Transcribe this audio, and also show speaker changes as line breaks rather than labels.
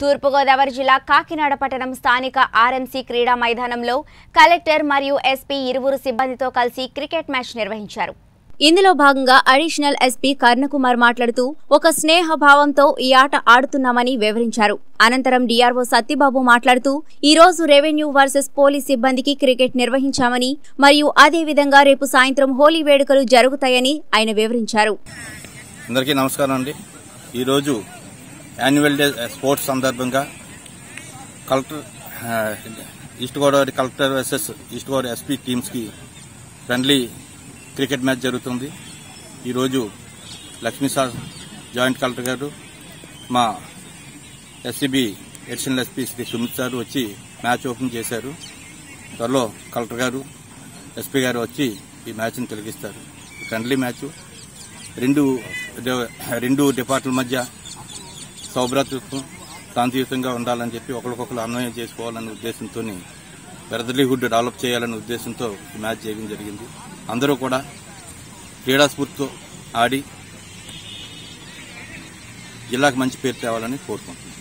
తూర్పుగోదావరి జిల్లా కాకినాడ పట్టణం స్థానిక ఆర్ఎంసీ క్రీడా మైదానంలో కలెక్టర్ మరియు ఎస్పీ ఇరువురు సిబ్బందితో కలిసి క్రికెట్ మ్యాచ్ నిర్వహించారు ఇందులో భాగంగా అడిషనల్ ఎస్పీ కర్ణకుమార్ మాట్లాడుతూ ఒక స్నేహ భావంతో ఈ ఆట ఆడుతున్నామని వివరించారు అనంతరం డీఆర్ఓ సత్యబాబు మాట్లాడుతూ ఈ రోజు రెవెన్యూ వర్సెస్ పోలీస్ సిబ్బందికి క్రికెట్ నిర్వహించామని మరియు అదే విధంగా రేపు సాయంత్రం హోలీ వేడుకలు జరుగుతాయని ఆయన వివరించారు
అందరికీ నమస్కారం అండి ఈరోజు యాన్యువల్ డే స్పోర్ట్స్ సందర్భంగా కలెక్టర్ ఆ, east Godavari collector versus east Godavari SP టీమ్స్కి ఫ్రెండ్లీ క్రికెట్ మ్యాచ్ జరుగుతుంది ఈరోజు లక్ష్మీ సార్ జాయింట్ కలెక్టర్ గారు మా SCB additional SP Shri Sumit sir వచ్చి మ్యాచ్ ఓపెన్ చేశారు త్వరలో కలెక్టర్ గారు ఎస్పీ గారు వచ్చి ఈ మ్యాచ్ని తొలగిస్తారు ఫ్రెండ్లీ మ్యాచ్ రెండు రెండు డిపార్ట్ల మధ్య సౌభ్రాతృత్వం శాంతియుతంగా ఉండాలని చెప్పి ఒకరికొకరు అన్వయం చేసుకోవాలనే ఉద్దేశంతో బ్రదర్లీహుడ్ డెవలప్ చేయాలనే ఉద్దేశంతో ఈ మ్యాచ్ చేయడం జరిగింది అందరూ కూడా క్రీడా స్ఫూర్తితో ఆడి జిల్లాకు మంచి పేరు తేవాలని కోరుకుంటున్నాను